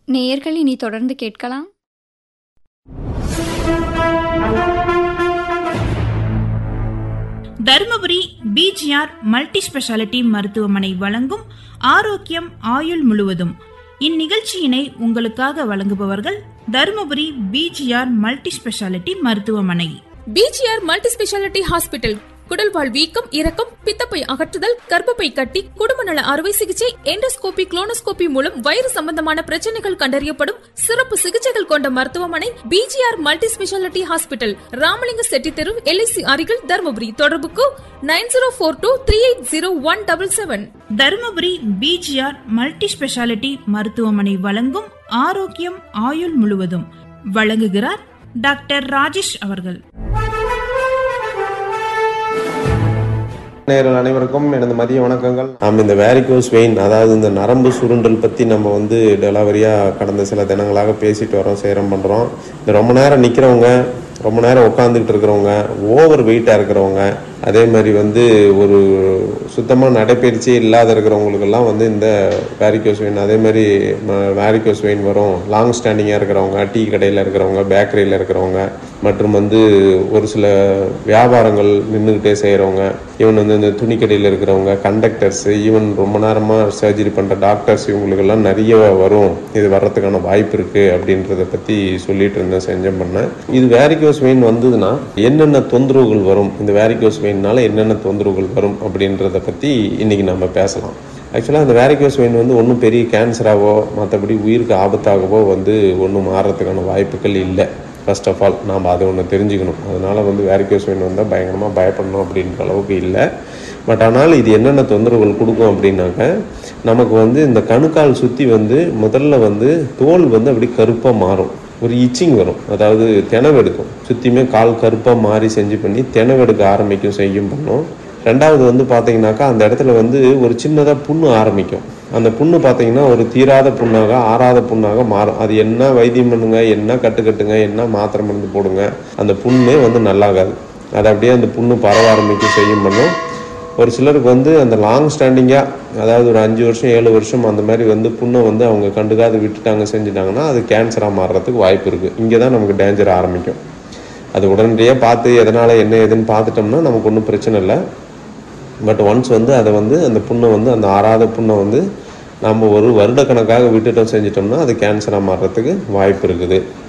நேயர்கள் இனி தொடர்ந்து கேட்கலாம் தருமபுரி பிஜிஆர் மல்டி ஸ்பெஷாலிட்டி மருத்துவமனை வழங்கும் ஆரோக்கியம் ஆயுள் முழுவதும் இந்நிகழ்ச்சியினை உங்களுக்காக வழங்குபவர்கள் தருமபுரி பிஜிஆர் மல்டி ஸ்பெஷாலிட்டி மருத்துவமனை பிஜிஆர் மல்டி ஸ்பெஷாலிட்டி ஹாஸ்பிட்டல் குடல்வால் வீக்கம் இறக்கம் பித்தப்பை அகற்றுதல் கர்ப்பப்பை கட்டி குடும்ப நல அறுவை சிகிச்சை எண்டோஸ்கோபி குளோனோஸ்கோபி மூலம் வயிறு சம்பந்தமான பிரச்சனைகள் கண்டறியப்படும் சிறப்பு சிகிச்சைகள் கொண்ட மருத்துவமனை PGR multi speciality hospital Ramalinga Chetty தெரு எல்ஐசி அருகில் தருமபுரி தொடர்புக்கு nine zero four two three eight zero one double seven Dharmapuri PGR multi speciality மருத்துவமனை வழங்கும் ஆரோக்கியம் ஆயுள் முழுவதும் வழங்குகிறார் டாக்டர் ராஜேஷ் அவர்கள் நேயர்கள் அனைவருக்கும் எனது மதிய வணக்கங்கள் நாம் இந்த வேரிகோஸ் வெயின் அதாவது இந்த நரம்பு சுருண்டல் பற்றி நம்ம வந்து டெலாவரியாக கடந்த சில தினங்களாக பேசிட்டு வரோம் சேரம் பண்ணுறோம் இந்த ரொம்ப நேரம் நிற்கிறவங்க ரொம்ப நேரம் உட்காந்துக்கிட்டு இருக்கிறவங்க ஓவர் வெயிட்டாக இருக்கிறவங்க அதே மாதிரி வந்து ஒரு சுத்தமாக நடைப்பயிற்சியே இல்லாத இருக்கிறவங்களுக்கெல்லாம் வந்து இந்த வேரிகோஸ் வெயின் அதே மாதிரி வேரிகோஸ் வெயின் வரும் லாங் ஸ்டாண்டிங்காக இருக்கிறவங்க டீ கடையில் இருக்கிறவங்க பேக்கரியில் இருக்கிறவங்க மற்றும் வந்து ஒரு சில வியாபாரங்கள் நின்றுக்கிட்டே செய்கிறவங்க ஈவன் வந்து இந்த துணிக்கடையில் இருக்கிறவங்க கண்டக்டர்ஸ் ஈவன் ரொம்ப நேரமாக சர்ஜரி பண்ணுற டாக்டர்ஸ் இவங்களுக்கெல்லாம் நிறைய வரும் இது வர்றதுக்கான வாய்ப்பு இருக்குது அப்படின்றத பற்றி சொல்லிட்டு இருந்தேன் செஞ்சம் பண்ணேன் இது வேரிகோஸ் வெயின் வந்ததுன்னா என்னென்ன தொந்தரவுகள் வரும் இந்த வேரிகோஸ் வெயின்னால என்னென்ன தொந்தரவுகள் வரும் அப்படின்றத பற்றி இன்னைக்கு நம்ம பேசலாம் ஆக்சுவலாக அந்த வேரிகோஸ் வெயின் வந்து ஒன்றும் பெரிய கேன்சராகவோ மற்றபடி உயிருக்கு ஆபத்தாகவோ வந்து ஒன்றும் மாறுறதுக்கான வாய்ப்புகள் இல்லை ஃபர்ஸ்ட் ஆஃப் ஆல் நாம் அதை ஒன்று தெரிஞ்சுக்கணும் அதனால் வந்து வேரிகோஸ் வெயின் வந்தால் பயங்கரமாக பயப்படணும் அப்படின்ற அளவுக்கு இல்லை பட் ஆனால் இது என்னென்ன தொந்தரவுகள் கொடுக்கும் அப்படின்னாக்க நமக்கு வந்து இந்த கணுக்கால் சுற்றி வந்து முதல்ல வந்து தோல் வந்து அப்படி கருப்பாக மாறும் ஒரு இச்சிங் வரும் அதாவது தினவெடுக்கும் சுற்றியுமே கால் கருப்பாக மாறி செஞ்சு பண்ணி தினவெடுக்க ஆரம்பிக்கும் செய்யும் பண்ணும் ரெண்டாவது வந்து பார்த்தீங்கன்னாக்கா அந்த இடத்துல வந்து ஒரு சின்னதாக புண்ணு ஆரம்பிக்கும் அந்த புண்ணு பார்த்தீங்கன்னா ஒரு தீராத புண்ணாக ஆறாத புண்ணாக மாறும் அது என்ன வைத்தியம் பண்ணுங்க என்ன கட்டுக்கட்டுங்க என்ன மாத்திரை மருந்து போடுங்க அந்த புண்ணே வந்து நல்லாகாது அது அப்படியே அந்த புண்ணு பரவ ஆரம்பிக்கும் செய்யும் பண்ணும் ஒரு சிலருக்கு வந்து அந்த லாங் ஸ்டாண்டிங்காக அதாவது ஒரு அஞ்சு வருஷம் ஏழு வருஷம் அந்த மாதிரி வந்து புண்ணை வந்து அவங்க கண்டுக்காது விட்டுட்டாங்க செஞ்சுட்டாங்கன்னா அது கேன்சராக மாறுறதுக்கு வாய்ப்பு இருக்குது இங்கே தான் நமக்கு டேஞ்சர் ஆரம்பிக்கும் அது உடனடியாக பார்த்து எதனால் என்ன ஏதுன்னு பார்த்துட்டோம்னா நமக்கு ஒன்றும் பிரச்சனை இல்லை பட் ஒன்ஸ் வந்து அதை வந்து அந்த புண்ணை வந்து அந்த ஆறாத புண்ணை வந்து நம்ம ஒரு வருடக்கணக்காக விட்டுட்டோம் செஞ்சிட்டோம்னா அது கேன்சராக மாறுறதுக்கு வாய்ப்பு இருக்குது